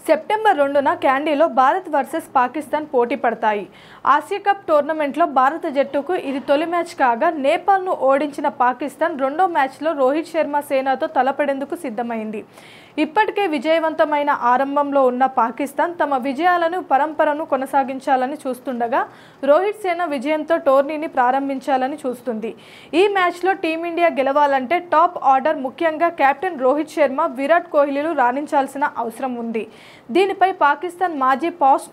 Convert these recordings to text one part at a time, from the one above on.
September రెండున క్యాండీలో Bharat versus Pakistan పోటీ పడతాయి ఆసియా కప్ టోర్నమెంట్లో భారత జట్టుకు ఇది తొలి మ్యాచ్ కాగా నేపాల్ను ఓడించిన పాకిస్తాన్ రెండో మ్యాచ్లో రోహిత్ శర్మ సేనాతో తలపడేందుకు సిద్ధమైంది ఇప్పటికే విజయవంతమైన ఆరంభంలో ఉన్న పాకిస్తాన్ తమ విజయాలను పరంపరను కొనసాగించాలని చూస్తుండగా రోహిత్ సేన విజయంతో టోర్నీని ప్రారంభించాలని చూస్తుంది ఈ మ్యాచ్లో టీమిండియా గెలవాలంటే టాప్ ఆర్డర్ ముఖ్యంగా కెప్టెన్ రోహిత్ శర్మ విరాట్ కోహ్లీలు రాణించాల్సిన అవసరం ఉంది దీనిపై పాకిస్తాన్ మాజీ పాస్ట్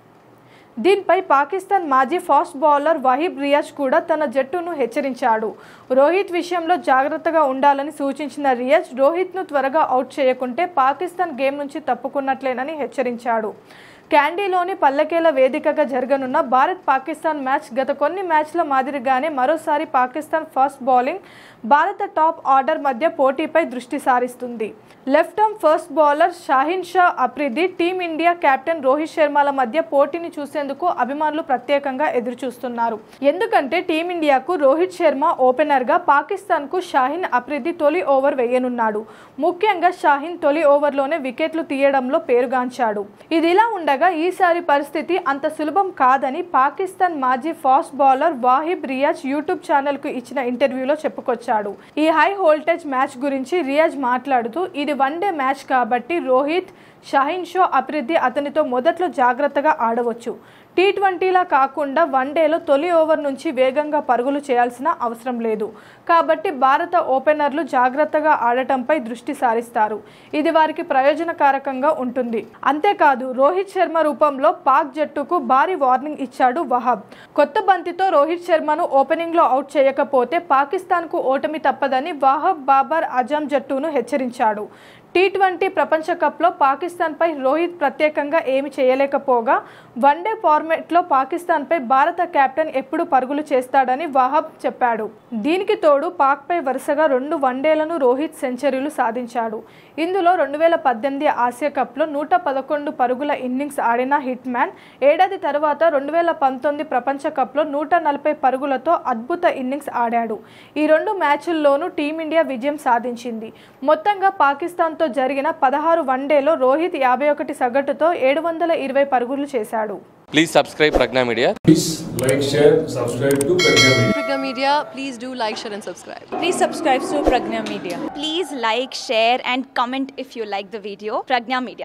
దీనిపై పాకిస్తాన్ మాజీ ఫాస్ట్ బౌలర్ వహీబ్ రియాజ్ కూడా తన జట్టును హెచ్చరించాడు రోహిత్ విషయంలో జాగ్రత్తగా ఉండాలని సూచించిన రియాజ్ రోహిత్ను త్వరగా అవుట్ చేయకుంటే పాకిస్తాన్ గేమ్ నుంచి తప్పుకున్నట్లేనని హెచ్చరించాడు క్యాండీలోని పల్లెకేల వేదికగా జరగనున్న భారత్ పాకిస్తాన్ మ్యాచ్ గత కొన్ని మ్యాచ్ల మాదిరిగానే మరోసారి పాకిస్తాన్ ఫస్ట్ బౌలింగ్ భారత టాప్ ఆర్డర్ మధ్య పోటీపై దృష్టి సారిస్తుంది left arm first bowler Shaheen Shah Afridi team India captain Rohit శర్మల మధ్య పోటీని చూసేందుకు అభిమానులు ప్రత్యేకంగా ఎదురుచూస్తున్నారు ఎందుకంటే టీమిండియాకు రోహిత్ శర్మ ఓపెనర్గా పాకిస్తాన్కు షాహిన్ అప్రిది తొలి ఓవర్ వేయనున్నాడు ముఖ్యంగా షాహిన్ తొలి ఓవర్లోనే వికెట్లు తీయడంలో పేరుగాంచాడు ఇదిలా ఉండగా ఈసారి పరిస్థితి అంత సులభం కాదని పాకిస్తాన్ మాజీ fast bowler Wahab Riaz YouTube ఛానల్కు ఇచ్చిన ఇంటర్వ్యూలో చెప్పుకొచ్చాడు ఈ హై వోల్టేజ్ మ్యాచ్ గురించి రియాజ్ మాట్లాడుతూ ఇది వన్ డే మ్యాచ్ కాబట్టి రోహిత్ షాహిన్ షో అభివృద్ధి అతనితో మొదట్లో జాగ్రత్తగా ఆడవచ్చు టీ ట్వంటీలా కాకుండా వన్డేలో తొలి ఓవర్ నుంచి వేగంగా పరుగులు చేయాల్సిన అవసరం లేదు కాబట్టి భారత ఓపెనర్లు జాగ్రత్తగా ఆడటంపై దృష్టి సారిస్తారు ఇది వారికి ప్రయోజనకారకంగా ఉంటుంది అంతేకాదు రోహిత్ శర్మ రూపంలో పాక్ జట్టుకు భారీ వార్నింగ్ ఇచ్చాడు వహాబ్ కొత్త బంతితో రోహిత్ శర్మను ఓపెనింగ్లో అవుట్ చేయకపోతే పాకిస్తాన్కు ఓటమి తప్పదని వాహబ్ బాబర్ అజాం జట్టును హెచ్చరించాడు టీ ట్వంటీ ప్రపంచ కప్లో పాకిస్తాన్పై రోహిత్ ప్రత్యేకంగా ఏమి చేయలేకపోగా వన్డే ఫార్మాట్లో పాకిస్తాన్పై భారత కెప్టెన్ ఎప్పుడు పరుగులు చేస్తాడని వాహబ్ చెప్పాడు దీనికి తోడు పాక్పై వరుసగా రెండు వన్డేలను రోహిత్ సెంచరీలు సాధించాడు ఇందులో రెండు వేల పద్దెనిమిది ఆసియా కప్లో నూట పదకొండు పరుగుల ఇన్నింగ్స్ ఆడిన హిట్ మ్యాన్ ఏడాది తర్వాత రెండు వేల పంతొమ్మిది ప్రపంచ కప్లో నూట నలభై పరుగులతో అద్భుత ఇన్నింగ్స్ ఆడాడు ఈ రెండు మ్యాచ్ల్లోనూ టీమిండియా విజయం సాధించింది మొత్తంగా పాకిస్తాన్తో జరిగిన పదహారు వన్డేలో రోహిత్ యాభై ఒకటి సగటుతో ఏడు వందల ఇరవై పరుగులు చేశాడు Please subscribe Pragna Media. Please like, share, subscribe to Pragya Media. Pragya Media, please do like, share, and subscribe. Please subscribe to Pragna Media. Please like, share, and comment if you like the video. Pragna Media.